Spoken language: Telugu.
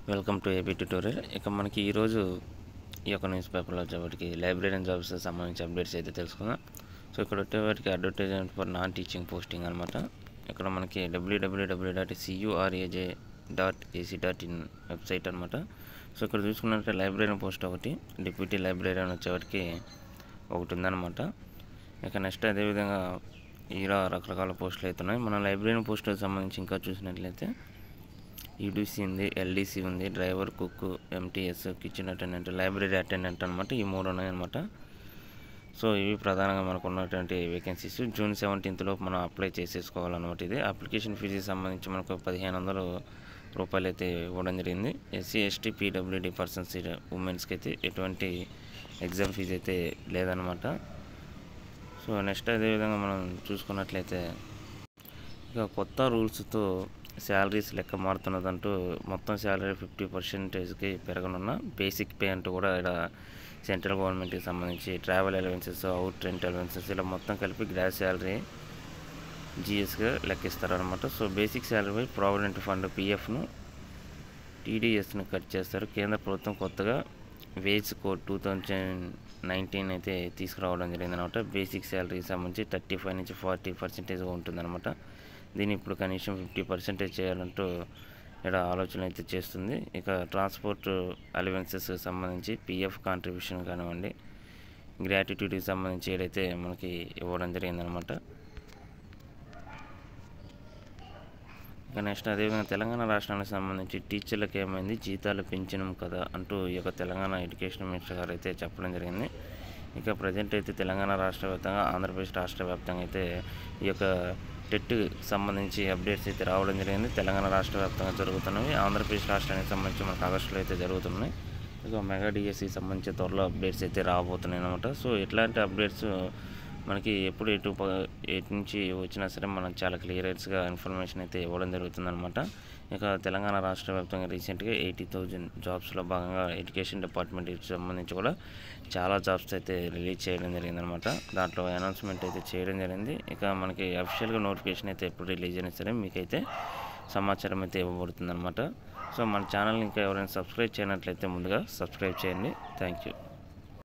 వెల్కమ్ టు ఏపీ ట్యూటోరియల్ ఇక మనకి ఈరోజు ఈ యొక్క న్యూస్ పేపర్లో వచ్చేవాటికి లైబ్రరీ జాబ్స్ సంబంధించి అప్డేట్స్ అయితే తెలుసుకుందాం సో ఇక్కడ వచ్చేవాటికి advertisement for non teaching posting అనమాట ఇక్కడ మనకి WWW dot CURAJ dot AC dot in website అనమాట సో ఇక్కడ చూసుకున్నట్టే లైబ్రరీ పోస్ట్ ఒకటి డిప్యూటీ లైబ్రరీ అని వచ్చేవాటికి ఒకటి ఉందన్నమాట ఇక నెక్స్ట్ అదేవిధంగా ఇలా రకరకాల పోస్టులు అయితే ఉన్నాయి మన లైబ్రరీ పోస్టులకు సంబంధించి ఇంకా చూసినట్లయితే ఈడీసీ ఉంది ఎల్డీసీ ఉంది driver cook MTS kitchen attendant library attendant అనమాట ఈ మూడు ఉన్నాయన్నమాట సో ఇవి ప్రధానంగా మనకు ఉన్నటువంటి వేకెన్సీస్ జూన్ సెవెంటీన్త్ లోపు మనం అప్లై చేసేసుకోవాలన్నమాట ఇది అప్లికేషన్ ఫీజుకి సంబంధించి మనకు పదిహేను వందలు రూపాయలు అయితే ఇవ్వడం జరిగింది ఎస్సీ ఎస్టీ పీడబ్ల్యూడి పర్సన్స్ ఉమెన్స్కి అయితే ఎటువంటి ఎగ్జామ్ ఫీజు అయితే లేదనమాట సో నెక్స్ట్ అదేవిధంగా మనం చూసుకున్నట్లయితే ఇక కొత్త రూల్స్తో శాలరీస్ లెక్క మారుతున్నదంటూ మొత్తం శాలరీ ఫిఫ్టీ పర్సెంటేజ్కి పెరగనున్న బేసిక్ పే అంటూ కూడా ఇక్కడ సెంట్రల్ గవర్నమెంట్కి సంబంధించి travel allowances house rent allowances ఇలా మొత్తం కలిపి గ్రాస్ శాలరీ జిఎస్గా లెక్కిస్తారనమాట so basic salary provident fund పిఎఫ్ను టీడీఎస్ను కట్ చేస్తారు కేంద్ర ప్రభుత్వం కొత్తగా wage code two thousand nineteen అయితే తీసుకురావడం జరిగిందనమాట బేసిక్ శాలరీకి సంబంధించి థర్టీ ఫైవ్ నుంచి ఫార్టీ పర్సెంటేజ్గా ఉంటుందన్నమాట దీన్ని ఇప్పుడు కనీసం ఫిఫ్టీ పర్సెంటేజ్ చేయాలంటూ ఇక్కడ ఆలోచన అయితే చేస్తుంది ఇక ట్రాన్స్పోర్ట్ అలవెన్సెస్ సంబంధించి పిఎఫ్ కాంట్రిబ్యూషన్ కానివ్వండి గ్రాటిట్యూడ్కి సంబంధించి ఏదైతే మనకి ఇవ్వడం జరిగిందనమాట ఇక నెక్స్ట్ అదేవిధంగా తెలంగాణ రాష్ట్రానికి సంబంధించి టీచర్లకు ఏమైంది జీతాలు పెంచినాం కదా అంటూ ఈ యొక్క తెలంగాణ ఎడ్యుకేషన్ మినిస్టర్ గారు అయితే చెప్పడం జరిగింది ఇక ప్రజెంట్ అయితే తెలంగాణ రాష్ట్ర వ్యాప్తంగా ఆంధ్రప్రదేశ్ రాష్ట్ర వ్యాప్తంగా అయితే ఈ యొక్క టెట్ సంబంధించి అప్డేట్స్ అయితే రావడం జరిగింది తెలంగాణ రాష్ట్ర వ్యాప్తంగా జరుగుతున్నవి ఆంధ్రప్రదేశ్ రాష్ట్రానికి సంబంధించి మనకు ఆగస్టులో అయితే జరుగుతున్నాయి ఇక మెగా డిఎస్సి సంబంధించి త్వరలో అప్డేట్స్ అయితే రాబోతున్నాయి అనమాట సో ఇట్లాంటి అప్డేట్స్ మనకి ఎప్పుడు ఎటు ప- ఎటు నుంచి వచ్చినా సరే మనం చాలా క్లియరెన్స్గా ఇన్ఫర్మేషన్ అయితే ఇవ్వడం జరుగుతుందన్నమాట ఇక తెలంగాణ రాష్ట్ర వ్యాప్తంగా రీసెంట్గా ఎయిటీ థౌజండ్ జాబ్స్లో భాగంగా ఎడ్యుకేషన్ డిపార్ట్మెంట్కి సంబంధించి కూడా చాలా జాబ్స్ అయితే రిలీజ్ చేయడం జరిగిందనమాట దాంట్లో అనౌన్స్మెంట్ అయితే చేయడం జరిగింది ఇక మనకి అఫిషియల్గా నోటిఫికేషన్ అయితే ఎప్పుడు రిలీజ్ అయినా సరే మీకైతే సమాచారం అయితే ఇవ్వబడుతుంది అనమాట సో మన ఛానల్ని ఇంకా ఎవరైనా సబ్స్క్రైబ్ చేయనట్లయితే ముందుగా సబ్స్క్రైబ్ చేయండి థ్యాంక్ యూ